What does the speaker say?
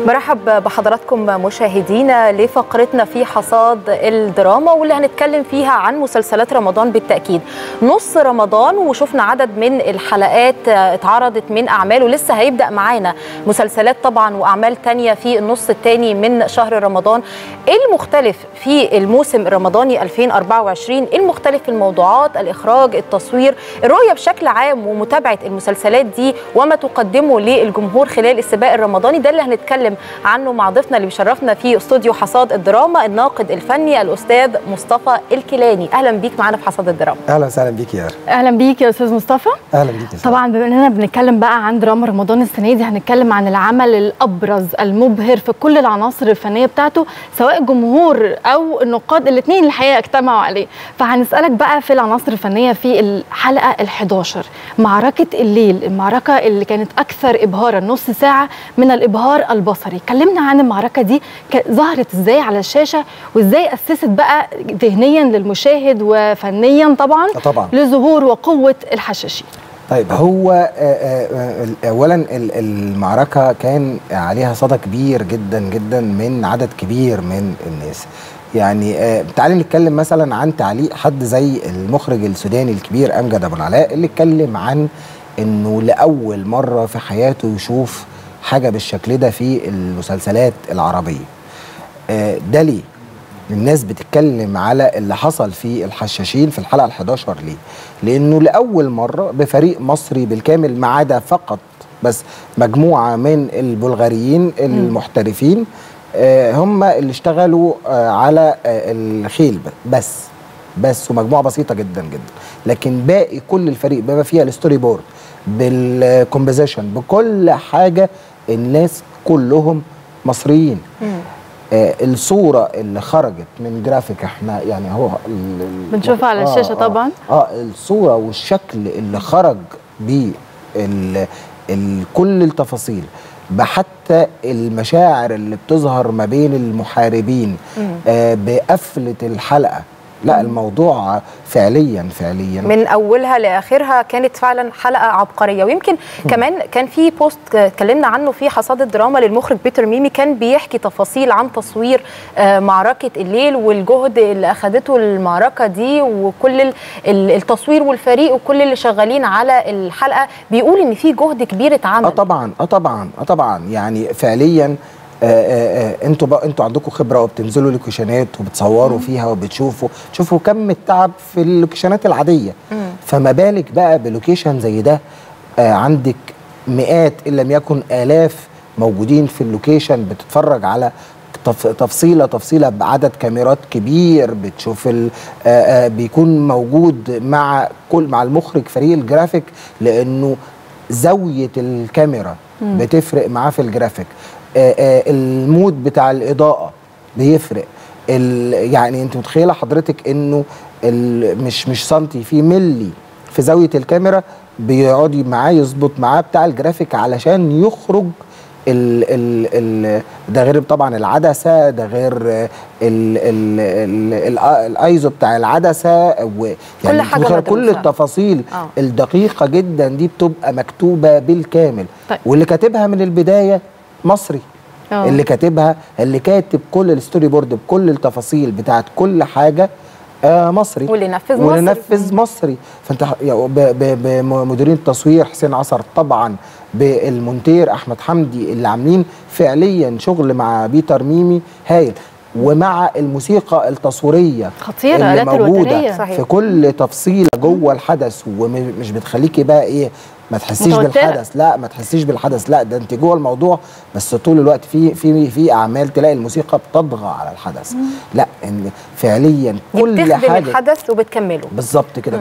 برحب بحضراتكم مشاهدينا لفقرتنا في حصاد الدراما واللي هنتكلم فيها عن مسلسلات رمضان بالتأكيد نص رمضان وشفنا عدد من الحلقات اتعرضت من أعمال ولسه هيبدأ معانا مسلسلات طبعا وأعمال تانية في النص الثاني من شهر رمضان ايه المختلف في الموسم الرمضاني 2024 ايه المختلف في الموضوعات الإخراج التصوير الرؤية بشكل عام ومتابعة المسلسلات دي وما تقدمه للجمهور خلال السباق الرمضاني ده اللي هنتكلم عنه مع ضيفنا اللي بيشرفنا في استوديو حصاد الدراما الناقد الفني الاستاذ مصطفى الكيلاني اهلا بيك معانا في حصاد الدراما اهلا وسهلا بيك يا اهلا بيك يا استاذ مصطفى اهلا بيك يا طبعا بما اننا بنتكلم بقى عن دراما رمضان السنه دي هنتكلم عن العمل الابرز المبهر في كل العناصر الفنيه بتاعته سواء الجمهور او النقاد الاثنين الحقيقه اجتمعوا عليه فهنسالك بقى في العناصر الفنيه في الحلقه ال11 معركه الليل المعركه اللي كانت اكثر ابهارا نص ساعه من الابهار البصري كلمنا عن المعركه دي ظهرت ازاي على الشاشه وازاي اسست بقى ذهنيا للمشاهد وفنيا طبعا طبعا لظهور وقوه الحشاشين طيب هو اولا المعركه كان عليها صدى كبير جدا جدا من عدد كبير من الناس يعني تعالي نتكلم مثلا عن تعليق حد زي المخرج السوداني الكبير امجد ابو العلاء اللي اتكلم عن انه لاول مره في حياته يشوف حاجه بالشكل ده في المسلسلات العربيه ده ليه الناس بتتكلم على اللي حصل في الحشاشين في الحلقه ال11 ليه لانه لاول مره بفريق مصري بالكامل ما عدا فقط بس مجموعه من البلغاريين المحترفين هم اللي اشتغلوا على الخيل بس بس ومجموعه بسيطه جدا جدا لكن باقي كل الفريق بما فيها الستوري بورد بالكومبوزيشن بكل حاجه الناس كلهم مصريين آه الصوره اللي خرجت من جرافيك احنا يعني هو بنشوفها على الشاشه آه طبعا اه الصوره والشكل اللي خرج بيه كل التفاصيل بحتى المشاعر اللي بتظهر ما بين المحاربين آه بقفله الحلقه لا الموضوع فعليا فعليا من اولها لاخرها كانت فعلا حلقه عبقريه ويمكن م. كمان كان في بوست اتكلمنا عنه في حصاد الدراما للمخرج بيتر ميمي كان بيحكي تفاصيل عن تصوير معركه الليل والجهد اللي اخذته المعركه دي وكل التصوير والفريق وكل اللي شغالين على الحلقه بيقول ان في جهد كبير اتعمل اه طبعا اه طبعا اه طبعا يعني فعليا انتوا بقى انتوا عندكم خبره وبتنزلوا لوكيشنات وبتصوروا مم. فيها وبتشوفوا تشوفوا كم التعب في اللوكيشنات العاديه مم. فما بالك بقى بلوكيشن زي ده آه عندك مئات ان لم يكن الاف موجودين في اللوكيشن بتتفرج على تفصيله تفصيله بعدد كاميرات كبير بتشوف آآ آآ بيكون موجود مع كل مع المخرج فريق الجرافيك لانه زاويه الكاميرا مم. بتفرق معاه في الجرافيك المود بتاع الاضاءه بيفرق يعني انت متخيله حضرتك انه مش مش سنتي في ملي في زاويه الكاميرا بيقعد معاه يظبط معاه بتاع الجرافيك علشان يخرج ال ال ال ده غير طبعا العدسه ده غير ال ال ال الايزو بتاع العدسه يعني كل حاجه كل التفاصيل أوه. الدقيقه جدا دي بتبقى مكتوبه بالكامل طيب. واللي كاتبها من البدايه مصري أوه. اللي كاتبها اللي كاتب كل الستوري بورد بكل التفاصيل بتاعت كل حاجه آه مصري واللي نفذ مصري واللي نفذ مصري فانت بمديرين التصوير حسين عصر طبعا بالمونتير احمد حمدي اللي عاملين فعليا شغل مع بيتر ميمي هايل ومع الموسيقى التصويريه خطيره اللي موجوده في كل تفصيله جوه الحدث ومش بتخليكي بقى ايه ما تحسيش بالحدث لا ما تحسيش بالحدث لا ده انت جوه الموضوع بس طول الوقت في في في اعمال تلاقي الموسيقى بتطغى على الحدث مم. لا ان فعليا كل بتخدم حاجه الحدث وبتكمله بالظبط كده